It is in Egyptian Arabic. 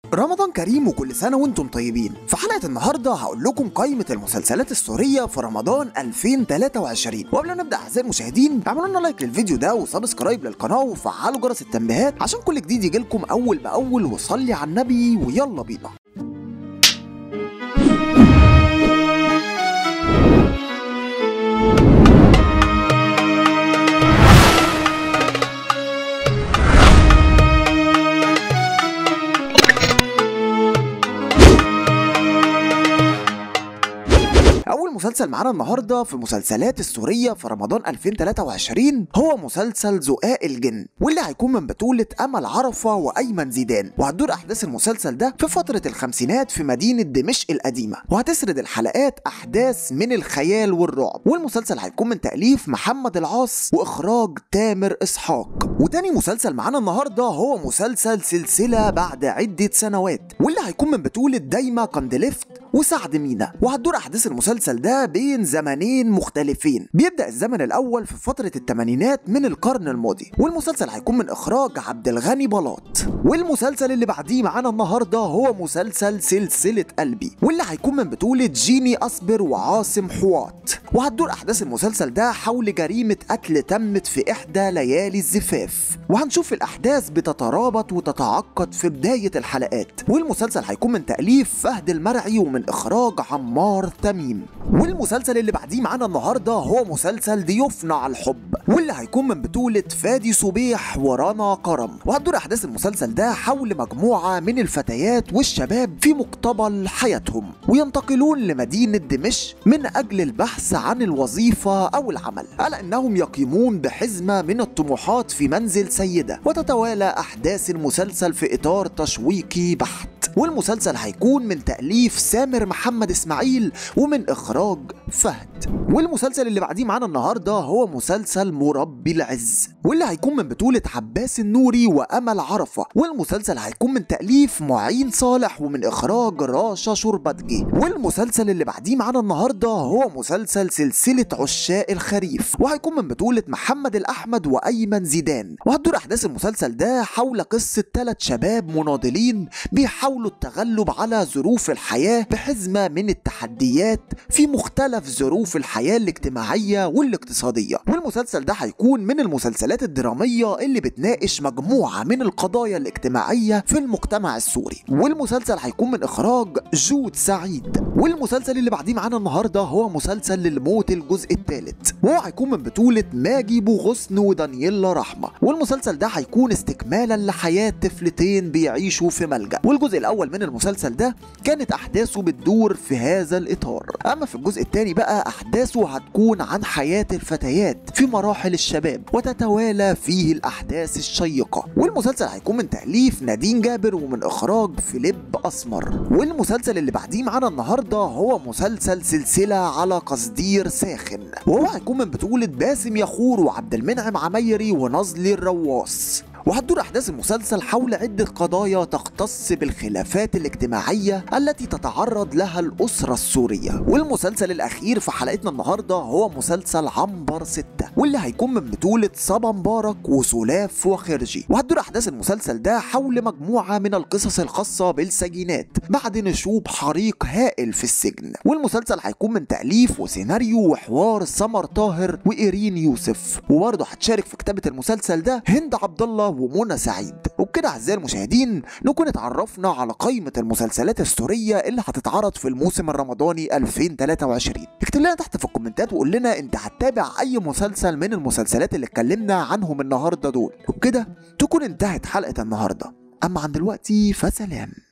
رمضان كريم وكل سنة وانتم طيبين في حلقة النهاردة هقول لكم قائمة المسلسلات السورية في رمضان 2023 وقبل ما نبدأ أعزائي المشاهدين اعملوا لنا لايك للفيديو ده وسبسكرايب للقناة وفعلوا جرس التنبيهات عشان كل جديد يجيلكم أول بأول وصلي على النبي ويلا بينا أول مسلسل معانا النهاردة في المسلسلات السورية في رمضان 2023 هو مسلسل زقاق الجن واللي هيكون من بطولة أمل عرفة وأيمن زيدان وهتدور أحداث المسلسل ده في فترة الخمسينات في مدينة دمشق القديمة وهتسرد الحلقات أحداث من الخيال والرعب والمسلسل هيكون من تأليف محمد العاص وإخراج تامر إسحاق وتاني مسلسل معانا النهاردة هو مسلسل سلسلة بعد عدة سنوات واللي هيكون من بطولة دايما كاندليفت وسعد مينا وهتدور احداث المسلسل ده بين زمنين مختلفين بيبدا الزمن الاول في فتره الثمانينات من القرن الماضي والمسلسل هيكون من اخراج عبد الغني بلاط والمسلسل اللي بعديه معانا النهارده هو مسلسل سلسله قلبي واللي هيكون من بطوله جيني اصبر وعاصم حواط وهتدور احداث المسلسل ده حول جريمه قتل تمت في احدى ليالي الزفاف وهنشوف الاحداث بتترابط وتتعقد في بدايه الحلقات والمسلسل هيكون من تاليف فهد المرعي ومن اخراج عمار تميم والمسلسل اللي بعديه معانا النهارده هو مسلسل ضيوفنا على الحب واللي هيكون من بطولة فادي صبيح ورنا كرم وهتدور أحداث المسلسل ده حول مجموعة من الفتيات والشباب في مقتبل حياتهم وينتقلون لمدينة دمشق من أجل البحث عن الوظيفة أو العمل على أنهم يقيمون بحزمة من الطموحات في منزل سيدة وتتوالى أحداث المسلسل في إطار تشويقي بحت والمسلسل هيكون من تأليف سامر محمد إسماعيل ومن إخراج فهد والمسلسل اللي بعديه معانا النهارده هو مسلسل مربي العز واللي هيكون من بطولة عباس النوري وأمل عرفة والمسلسل هيكون من تأليف معين صالح ومن إخراج راشا شربتجي والمسلسل اللي بعديه معانا النهارده هو مسلسل سلسلة عشاق الخريف وهيكون من بطولة محمد الأحمد وأيمن زيدان وهتدور أحداث المسلسل ده حول قصة ثلاث شباب مناضلين بيحاولوا التغلب على ظروف الحياة بحزمة من التحديات في مختلف ظروف الحياة الاجتماعية والاقتصادية والمسلسل ده هيكون من المسلسلات الدرامية اللي بتناقش مجموعة من القضايا الاجتماعية في المجتمع السوري والمسلسل هيكون من إخراج جود سعيد والمسلسل اللي بعديه معانا النهاردة هو مسلسل للموت الجزء الثالث وهو هيكون من بطولة ماجي بوغصن ودانييلا رحمة والمسلسل ده هيكون استكمالا لحياة طفلتين بيعيشوا في ملجأ والجزء الأول من المسلسل ده كانت أحداثه بتدور في هذا الإطار أما في الجزء الثاني بقى أحداثه هتكون عن حياة الفتيات في مراحل الشباب وتتوالى فيه الأحداث الشيقة والمسلسل هيكون من تأليف نادين جابر ومن إخراج فيليب أسمر والمسلسل اللي بعديه معانا النهاردة هو مسلسل سلسلة على قصدير ساخن وهو هيكون من بطولة باسم يخور وعبد المنعم عميري ونظلي الرواس وهتدور أحداث المسلسل حول عدة قضايا تختص بالخلافات الاجتماعية التي تتعرض لها الأسرة السورية والمسلسل الأخير في حلقتنا النهاردة هو مسلسل عنبر ستة واللي هيكون من بطولة صبا مبارك وسلاف وخرجي وهتدور أحداث المسلسل ده حول مجموعة من القصص الخاصة بالسجينات بعد نشوب حريق هائل في السجن والمسلسل هيكون من تأليف وسيناريو وحوار سمر طاهر وإيرين يوسف وبرضه هتشارك في كتابة المسلسل ده هند عبد الله ومنى سعيد وبكده اعزائي المشاهدين نكون اتعرفنا على قائمة المسلسلات السورية اللي هتتعرض في الموسم الرمضاني 2023 اكتب لنا تحت في الكومنتات وقول لنا انت هتتابع اي مسلسل من المسلسلات اللي اتكلمنا عنهم النهارده دول وبكده تكون انتهت حلقة النهارده اما عن دلوقتي فسلام